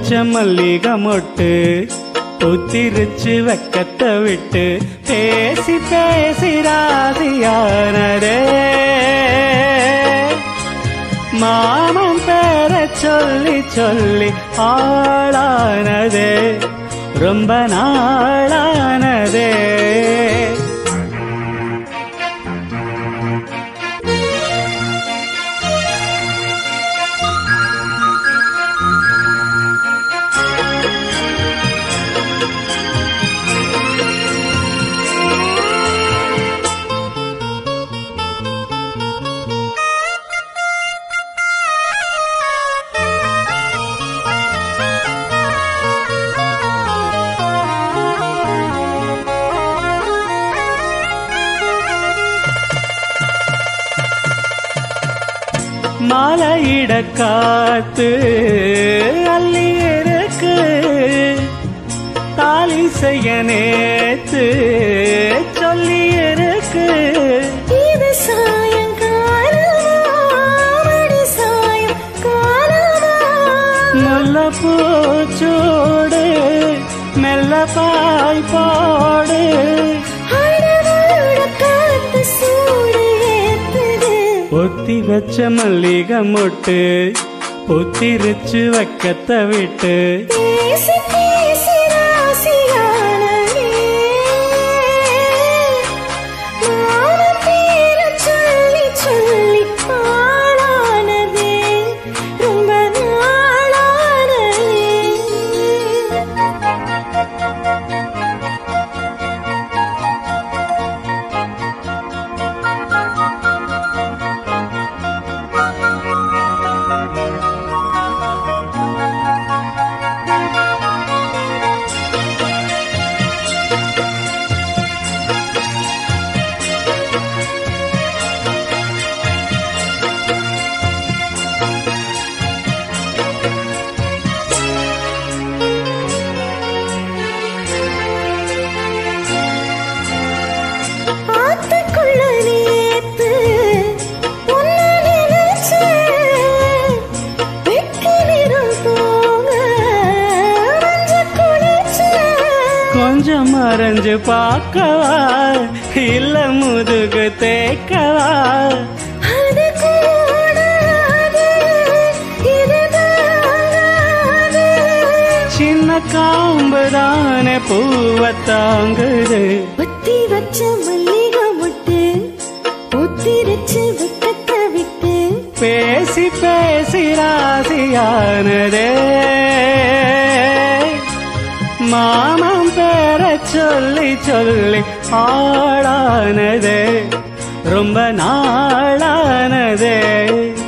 வச்ச மல்லிகை மொட்டு புத்திருச்சு வெக்கத்தை விட்டு பேசி பேசி ராசியானதே மாமன் பேர சொல்லி சொல்லி ஆளானதே ரொம்ப நாளானதே மாலையிட காத்து அள்ளி இருக்கு தாலி செய்ய நேத்து சொல்லி இருக்கு இது சாயங்காலமா மணி சாயங்காலமா முல்ல பூச்சோடு மெல்ல பாய் போடு அடவோட காத்து சூடு ஏத்துது ஒத்தி வச்ச மல்லிகை மொட்டு ஒத்திருச்சு வக்கத்தை விட்டு பேசி பேசி ராசியானதே மாமன் பேர சொல்லி சொல்லி ஆளானதே ரொம்ப நாளானதே ஆத்துக்குள்ள நேத்து உன்னை நினைச்சேன். வெட்டி நிறம் போக மஞ்சள் குளிச்சேன். கொஞ்சம் மறைஞ்சு பார்க்கவா இல்ல முதுகு தேக்கவா அது கூடாது, இது தாங்காது. சின்ன காம்பு தானே பூவை தாங்குது ஒத்தி வச்ச மல்லிகை மொட்டு ஒத்திருச்சு வெக்கத்தை விட்டு பேசி பேசி ராசியானதே மாமன் பேர சொல்லி சொல்லி ஆளானதே ரொம்ப நாளானதே